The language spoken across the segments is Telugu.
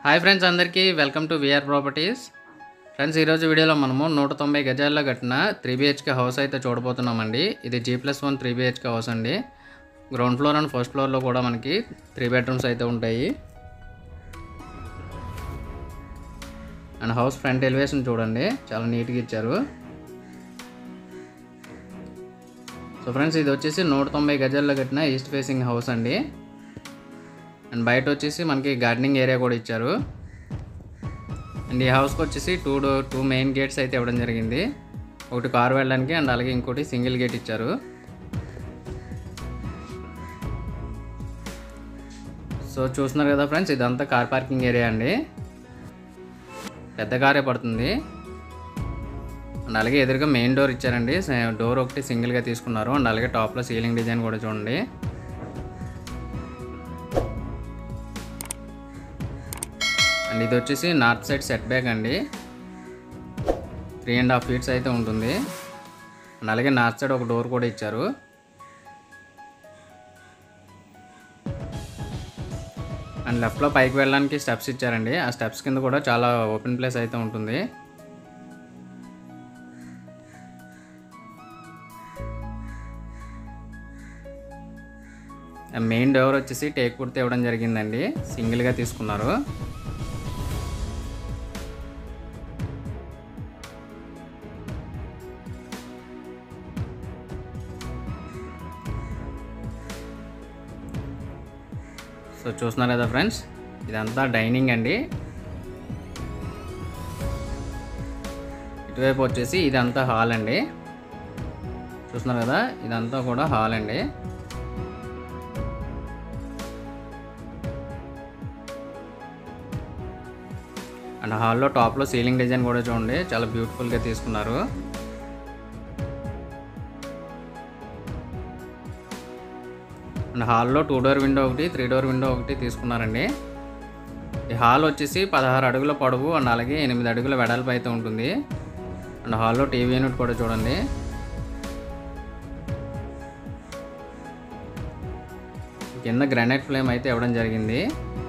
హాయ్ ఫ్రెండ్స్ అందరికీ welcome to VR properties friends ఈరోజు వీడియోలో మనము నూట తొంభై గజాల్లో కట్టిన త్రీ బిహెచ్కే హౌస్ అయితే చూడబోతున్నామండి ఇది G plus one three BHK house అండి గ్రౌండ్ ఫ్లోర్ అండ్ ఫస్ట్ ఫ్లోర్లో కూడా మనకి త్రీ బెడ్రూమ్స్ అయితే ఉంటాయి అండ్ హౌస్ ఫ్రంట్ ఎలివేషన్ చూడండి చాలా నీట్గా ఇచ్చారు సో ఫ్రెండ్స్ ఇది వచ్చేసి నూట తొంభై గజాల్లో కట్టిన ఈస్ట్ ఫేసింగ్ హౌస్ అండి అండ్ బయట వచ్చేసి మనకి గార్డెనింగ్ ఏరియా కూడా ఇచ్చారు అండ్ ఈ హౌస్కి వచ్చేసి టూ డో టూ మెయిన్ గేట్స్ అయితే ఇవ్వడం జరిగింది ఒకటి కార్ వెళ్ళడానికి అండ్ అలాగే ఇంకోటి సింగిల్ గేట్ ఇచ్చారు సో చూస్తున్నారు కదా ఫ్రెండ్స్ ఇదంతా కార్ పార్కింగ్ ఏరియా అండి పెద్ద కారే పడుతుంది అండ్ అలాగే ఎదురుగా మెయిన్ డోర్ ఇచ్చారండి డోర్ ఒకటి సింగిల్గా తీసుకున్నారు అండ్ అలాగే టాప్లో సీలింగ్ డిజైన్ కూడా చూడండి అండ్ ఇది వచ్చేసి నార్త్ సైడ్ సెట్ బ్యాక్ అండి త్రీ అండ్ హాఫ్ ఫీట్స్ అయితే ఉంటుంది అండ్ అలాగే నార్త్ సైడ్ ఒక డోర్ కూడా ఇచ్చారు అండ్ లెఫ్ట్లో పైకి వెళ్ళడానికి స్టెప్స్ ఇచ్చారండి ఆ స్టెప్స్ కింద కూడా చాలా ఓపెన్ ప్లేస్ అయితే ఉంటుంది మెయిన్ డోర్ వచ్చేసి టేక్ కుర్తి ఇవ్వడం జరిగిందండి సింగిల్గా తీసుకున్నారు సో చూస్తున్నారు కదా ఫ్రెండ్స్ ఇదంతా డైనింగ్ అండి ఇటువైపు వచ్చేసి ఇదంతా హాల్ అండి చూస్తున్నారు కదా ఇదంతా కూడా హాల్ అండి అండ్ హాల్లో టాప్లో సీలింగ్ డిజైన్ కూడా చూడండి చాలా బ్యూటిఫుల్గా తీసుకున్నారు అండ్ హాల్లో టూ డోర్ విండో ఒకటి త్రీ డోర్ విండో ఒకటి తీసుకున్నారండి ఈ హాల్ వచ్చేసి పదహారు అడుగుల పొడవు అండ్ అలాగే ఎనిమిది అడుగుల వెడల్పు అయితే ఉంటుంది అండ్ హాల్లో టీవీ యూనిట్ కూడా చూడండి కింద గ్రానైట్ ఫ్లేమ్ అయితే ఇవ్వడం జరిగింది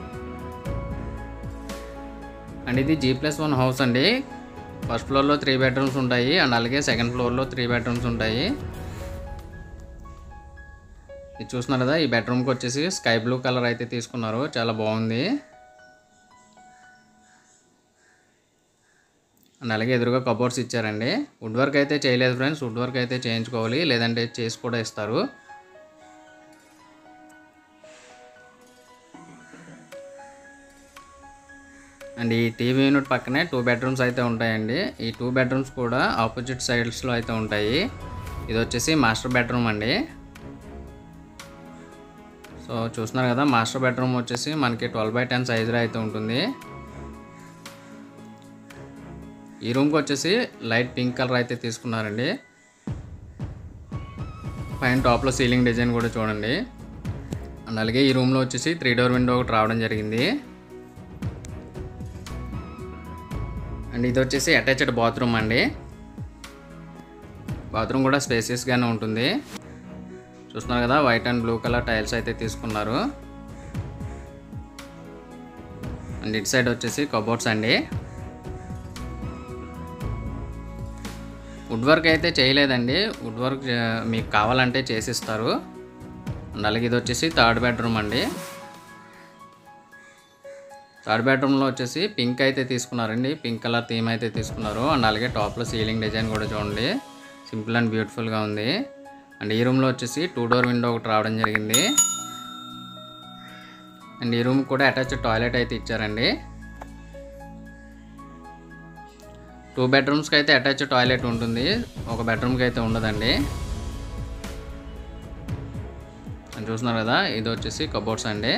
అండ్ ఇది జీ ప్లస్ వన్ హౌస్ అండి ఫస్ట్ ఫ్లోర్లో త్రీ బెడ్రూమ్స్ ఉంటాయి అండ్ అలాగే సెకండ్ ఫ్లోర్లో త్రీ బెడ్రూమ్స్ ఉంటాయి ఇది చూస్తున్నారు కదా ఈ బెడ్రూమ్కి వచ్చేసి స్కై బ్లూ కలర్ అయితే తీసుకున్నారు చాలా బాగుంది అండ్ అలాగే ఎదురుగా కబోర్డ్స్ ఇచ్చారండి వుడ్ వర్క్ అయితే చేయలేదు ఫ్రెండ్స్ వుడ్ వర్క్ అయితే చేయించుకోవాలి లేదంటే చేసి కూడా ఇస్తారు అండ్ ఈ టీవీ యూనిట్ పక్కనే టూ బెడ్రూమ్స్ అయితే ఉంటాయండి ఈ టూ బెడ్రూమ్స్ కూడా ఆపోజిట్ సైడ్స్లో అయితే ఉంటాయి ఇది వచ్చేసి మాస్టర్ బెడ్రూమ్ అండి సో చూస్తున్నారు కదా మాస్టర్ బెడ్రూమ్ వచ్చేసి మనకి ట్వెల్వ్ బై టెన్ సైజులో అయితే ఉంటుంది ఈ రూమ్కి వచ్చేసి లైట్ పింక్ కలర్ అయితే తీసుకున్నారండి పైన టాప్లో సీలింగ్ డిజైన్ కూడా చూడండి అండ్ అలాగే ఈ రూమ్లో వచ్చేసి త్రీ డోర్ విండో ఒకటి రావడం జరిగింది అండ్ ఇది వచ్చేసి అటాచ్డ్ బాత్రూమ్ అండి బాత్రూమ్ కూడా స్పేసియస్గానే ఉంటుంది చూస్తున్నారు కదా white and blue colour tiles అయితే తీసుకున్నారు అండ్ ఇటు సైడ్ వచ్చేసి కబోర్డ్స్ అండి వుడ్ వర్క్ అయితే చేయలేదండి వుడ్ వర్క్ మీకు కావాలంటే చేసిస్తారు అండ్ అలాగే ఇది వచ్చేసి థర్డ్ బెడ్రూమ్ అండి థర్డ్ బెడ్రూమ్లో వచ్చేసి పింక్ అయితే తీసుకున్నారండి పింక్ కలర్ థీమ్ అయితే తీసుకున్నారు అండ్ అలాగే టాప్లో సీలింగ్ డిజైన్ కూడా చూడండి సింపుల్ అండ్ బ్యూటిఫుల్గా ఉంది అండ్ ఈ రూమ్లో వచ్చేసి టూ డోర్ విండో ఒకటి రావడం జరిగింది అండ్ ఈ రూమ్ కూడా అటాచ్ టాయిలెట్ అయితే ఇచ్చారండి టూ బెడ్రూమ్స్కి అయితే అటాచ్ టాయిలెట్ ఉంటుంది ఒక బెడ్రూమ్కి అయితే ఉండదండి చూస్తున్నారు కదా ఇది వచ్చేసి కబోర్డ్స్ అండి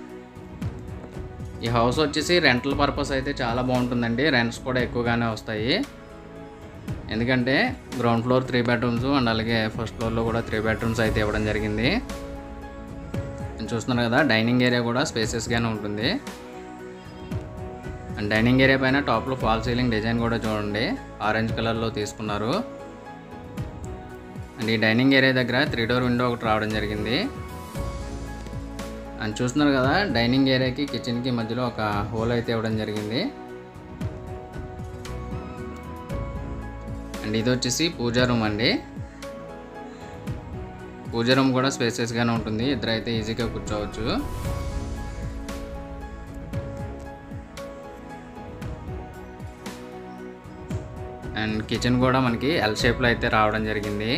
ఈ హౌస్ వచ్చేసి రెంటల్ పర్పస్ అయితే చాలా బాగుంటుందండి రెంట్స్ కూడా ఎక్కువగానే వస్తాయి ఎందుకంటే ground floor three bedrooms and అలాగే ఫస్ట్ ఫ్లోర్లో కూడా త్రీ బెడ్రూమ్స్ అయితే ఇవ్వడం జరిగింది చూస్తున్నారు కదా డైనింగ్ ఏరియా కూడా స్పేసెస్గానే ఉంటుంది అండ్ డైనింగ్ ఏరియా పైన టాప్లో ఫాల్ సీలింగ్ డిజైన్ కూడా చూడండి ఆరెంజ్ కలర్లో తీసుకున్నారు అండ్ ఈ డైనింగ్ ఏరియా దగ్గర త్రీ డోర్ విండో ఒకటి రావడం జరిగింది అని చూస్తున్నారు కదా డైనింగ్ ఏరియాకి కిచెన్కి మధ్యలో ఒక హోల్ అయితే ఇవ్వడం జరిగింది అండ్ ఇది వచ్చేసి పూజా రూమ్ అండి పూజా రూమ్ కూడా స్పేసెస్గానే ఉంటుంది ఇద్దరు అయితే ఈజీగా కూర్చోవచ్చు అండ్ కిచెన్ కూడా మనకి ఎల్ షేప్లో అయితే రావడం జరిగింది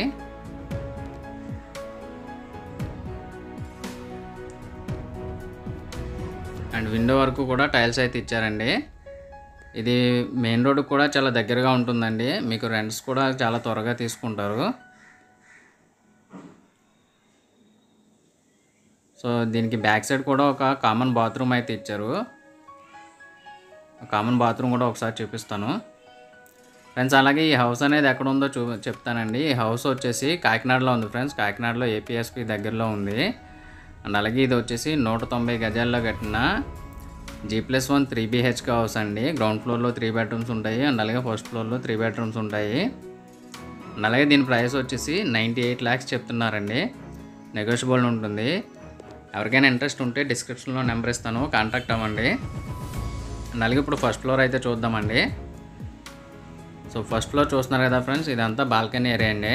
అండ్ విండో వరకు కూడా టైల్స్ అయితే ఇచ్చారండి ఇది మెయిన్ రోడ్కి కూడా చాలా దగ్గరగా ఉంటుందండి మీకు రెంట్స్ కూడా చాలా త్వరగా తీసుకుంటారు సో దీనికి బ్యాక్ సైడ్ కూడా ఒక కామన్ బాత్రూమ్ అయితే ఇచ్చారు కామన్ బాత్రూమ్ కూడా ఒకసారి చూపిస్తాను ఫ్రెండ్స్ అలాగే ఈ హౌస్ అనేది ఎక్కడ ఉందో చూ చెప్తానండి ఈ హౌస్ వచ్చేసి కాకినాడలో ఉంది ఫ్రెండ్స్ కాకినాడలో ఏపీఎస్పి దగ్గరలో ఉంది అండ్ అలాగే ఇది వచ్చేసి నూట తొంభై గజాల్లో కట్టిన G plus one three BHK house అండి గ్రౌండ్ ఫ్లోర్లో త్రీ బెడ్రూమ్స్ ఉంటాయి అండ్ అలాగే ఫస్ట్ ఫ్లోర్లో త్రీ బెడ్రూమ్స్ ఉంటాయి అండ్ అలాగే దీని ప్రైస్ వచ్చేసి నైంటీ ఎయిట్ ల్యాక్స్ చెప్తున్నారండి నెగోషియబుల్ ఉంటుంది ఎవరికైనా ఇంట్రెస్ట్ ఉంటే డిస్క్రిప్షన్లో నెంబర్ ఇస్తాను కాంటాక్ట్ అవ్వండి అండ్ అలాగే ఇప్పుడు ఫస్ట్ ఫ్లోర్ అయితే చూద్దామండి సో ఫస్ట్ ఫ్లోర్ చూస్తున్నారు కదా ఫ్రెండ్స్ ఇదంతా బాల్కనీ ఏరియా అండి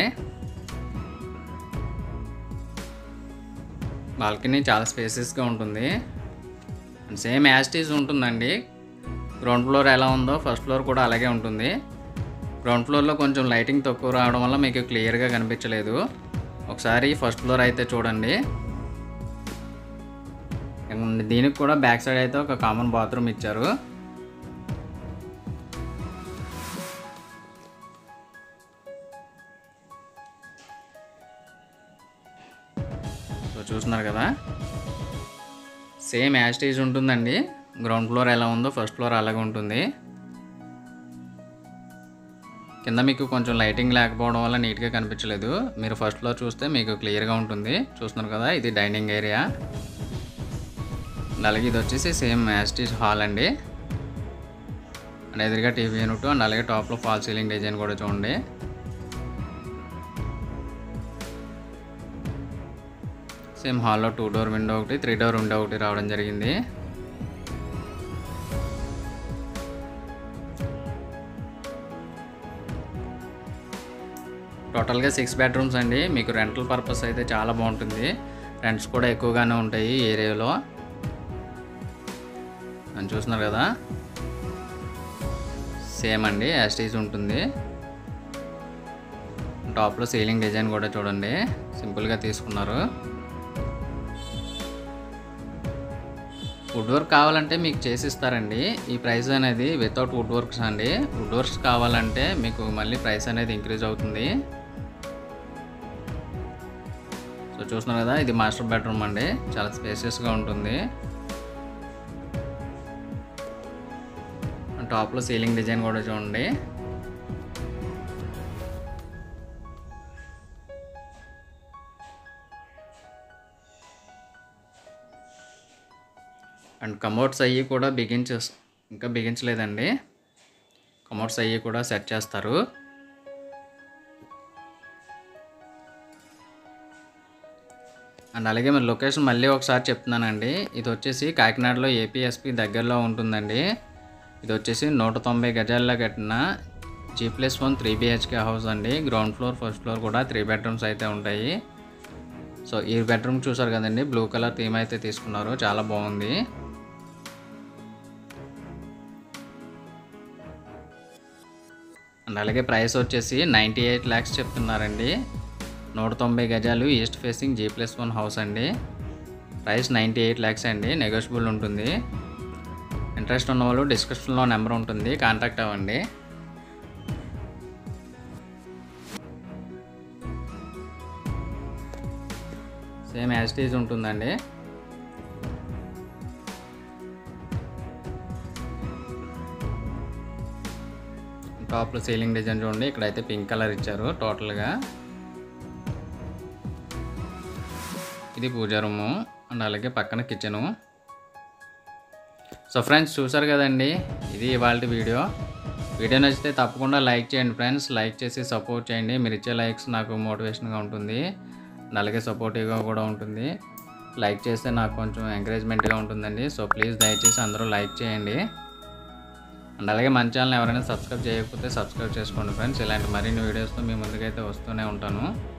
బాల్కనీ చాలా స్పేసెస్గా ఉంటుంది అండ్ సేమ్ యాస్టీస్ ఉంటుందండి గ్రౌండ్ ఫ్లోర్ ఎలా ఉందో ఫస్ట్ ఫ్లోర్ కూడా అలాగే ఉంటుంది గ్రౌండ్ ఫ్లోర్లో కొంచెం లైటింగ్ తక్కువ రావడం వల్ల మీకు క్లియర్గా కనిపించలేదు ఒకసారి ఫస్ట్ ఫ్లోర్ అయితే చూడండి అండ్ దీనికి కూడా బ్యాక్ సైడ్ అయితే ఒక కామన్ బాత్రూమ్ ఇచ్చారు సో చూస్తున్నారు కదా సేమ్ యాస్టేజ్ ఉంటుందండి గ్రౌండ్ ఫ్లోర్ ఎలా ఉందో ఫస్ట్ ఫ్లోర్ అలాగే ఉంటుంది కింద మీకు కొంచెం లైటింగ్ లేకపోవడం వల్ల నీట్గా కనిపించలేదు మీరు ఫస్ట్ ఫ్లోర్ చూస్తే మీకు క్లియర్గా ఉంటుంది చూస్తున్నారు కదా ఇది డైనింగ్ ఏరియా అలాగే ఇది వచ్చేసి సేమ్ యాస్టీజ్ హాల్ అండి అండ్ ఎదురుగా టీవీ యూనిట్ అండ్ అలాగే టాప్లో ఫాల్ సీలింగ్ డిజైన్ కూడా చూడండి సేమ్ హాల్లో టూ డోర్ విండో ఒకటి త్రీ డోర్ విండో ఒకటి రావడం జరిగింది టోటల్గా సిక్స్ బెడ్రూమ్స్ అండి మీకు రెంటల్ పర్పస్ అయితే చాలా బాగుంటుంది రెంట్స్ కూడా ఎక్కువగానే ఉంటాయి ఈ ఏరియాలో అని చూస్తున్నారు కదా సేమ్ అండి యాస్టీజ్ ఉంటుంది టాప్లో సీలింగ్ డిజైన్ కూడా చూడండి సింపుల్గా తీసుకున్నారు వుడ్ వర్క్ కావాలంటే మీకు చేసిస్తారండి ఈ ప్రైస్ అనేది వితౌట్ వుడ్ వర్క్స్ అండి వుడ్ వర్క్స్ కావాలంటే మీకు మళ్ళీ ప్రైస్ అనేది ఇంక్రీజ్ అవుతుంది సో చూస్తున్నారు కదా ఇది మాస్టర్ బెడ్రూమ్ అండి చాలా స్పేసియస్గా ఉంటుంది టాప్లో సీలింగ్ డిజైన్ కూడా చూడండి అండ్ కమోడ్స్ అయ్యి కూడా బిగించే ఇంకా బిగించలేదండి కమోడ్స్ అయ్యి కూడా సెట్ చేస్తారు అండ్ అలాగే మరి లొకేషన్ మళ్ళీ ఒకసారి చెప్తున్నానండి ఇది వచ్చేసి కాకినాడలో ఏపీఎస్పి దగ్గరలో ఉంటుందండి ఇది వచ్చేసి నూట తొంభై గజాల్లో కట్టిన G plus one three BHK house అండి గ్రౌండ్ ఫ్లోర్ ఫస్ట్ ఫ్లోర్ కూడా త్రీ బెడ్రూమ్స్ అయితే ఉంటాయి సో ఈ బెడ్రూమ్ చూసారు కదండి బ్లూ కలర్ థీమ్ అయితే తీసుకున్నారు చాలా బాగుంది అండ్ అలాగే ప్రైస్ వచ్చేసి నైంటీ ఎయిట్ ల్యాక్స్ చెప్తున్నారండి నూట తొంభై గజాలు east facing G plus one house అండి ప్రైస్ నైంటీ ఎయిట్ ల్యాక్స్ అండి నెగోషియబుల్ ఉంటుంది ఇంట్రెస్ట్ ఉన్న వాళ్ళు డిస్క్రిప్షన్లో నెంబర్ ఉంటుంది కాంటాక్ట్ అవ్వండి సేమ్ యాజిటీజ్ ఉంటుందండి టాప్లో సీలింగ్ డిజైన్ చూడండి ఇక్కడైతే పింక్ కలర్ ఇచ్చారు టోటల్గా ఇది పూజా రూము అండ్ అలాగే పక్కన కిచెను సో ఫ్రెండ్స్ చూసారు కదండి ఇది ఇవాళ వీడియో వీడియో నచ్చితే తప్పకుండా లైక్ చేయండి ఫ్రెండ్స్ లైక్ చేసి సపోర్ట్ చేయండి మీరు ఇచ్చే లైక్స్ నాకు మోటివేషన్గా ఉంటుంది అండ్ అలాగే సపోర్టివ్గా కూడా ఉంటుంది లైక్ చేస్తే నాకు కొంచెం ఎంకరేజ్మెంట్గా ఉంటుందండి సో ప్లీజ్ దయచేసి అందరూ లైక్ చేయండి అండ్ అలాగే మన ఛానల్ ఎవరైనా సబ్స్క్రైబ్ చేయకపోతే సబ్స్క్రైబ్ చేసుకోండి ఫ్రెండ్స్ ఇలాంటి మరిన్ని వీడియోస్తో మీ ముందుకైతే వస్తూనే ఉంటాను